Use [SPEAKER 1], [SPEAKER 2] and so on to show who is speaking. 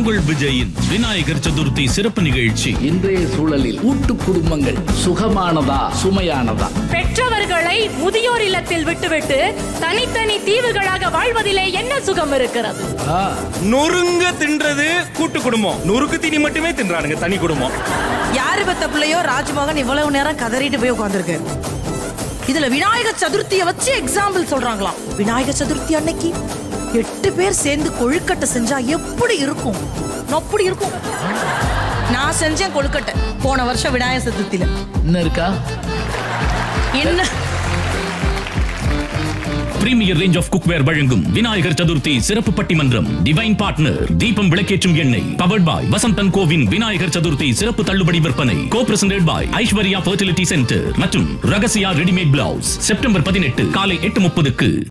[SPEAKER 1] உங்கள் விஜயின் விநாயகர் சதுர்த்தி சிறப்பு நிகழ்ச்சி
[SPEAKER 2] இன்றைய சூழலில் கூட்டு குடும்பங்கள் சுகமானதா சுமையானதா
[SPEAKER 3] பெற்றவர்களை முதியோர் இல்லத்தில் விட்டுவிட்டு தனித்தனி தீவுகளாக வாழ்வதிலே என்ன சுகம் இருக்கிறது
[SPEAKER 2] ஆ,
[SPEAKER 4] நொறுங்க தின்றது கூட்டு குடும்பம் நொறுக்கு தீனி மட்டுமே தின்றானுங்க தனி குடும்பம்
[SPEAKER 5] யாரு பெத்த பிள்ளையோ ராஜ்மோகன் இவ்வளவு நேரம் கதறிட்டு போய் உட்காந்துருக்கு இதுல விநாயகர் சதுர்த்திய வச்சு எக்ஸாம்பிள் சொல்றாங்களாம் விநாயகர் சதுர்த்தி அன்னைக்கு எட்டு பேர் சேர்ந்து கொழுக்கட்டை செஞ்சா எப்படி இருக்கும் அப்படி இருக்கும் நான் செஞ்சேன் கொழுக்கட்டை போன வருஷம் விநாயகர் சதுர்த்தியில
[SPEAKER 2] இன்னும் இருக்கா
[SPEAKER 5] என்ன
[SPEAKER 1] பிரீமியர் ரேஞ்ச் ஆஃப் குக்வேர் வழங்கும் விநாயகர் சதுர்த்தி சிறப்பு பட்டிமன்றம் டிவைன் பார்ட்னர் தீபம் விளக்கேற்றும் எண்ணெய் பவர்ட் பாய் வசந்தன் கோவின் விநாயகர் சதுர்த்தி சிறப்பு தள்ளுபடி விற்பனை co presented by Aishwarya fertility centre மற்றும் ரகசியா ரெடிமேட் பிளவுஸ் செப்டம்பர் பதினெட்டு காலை எட்டு முப்பதுக்கு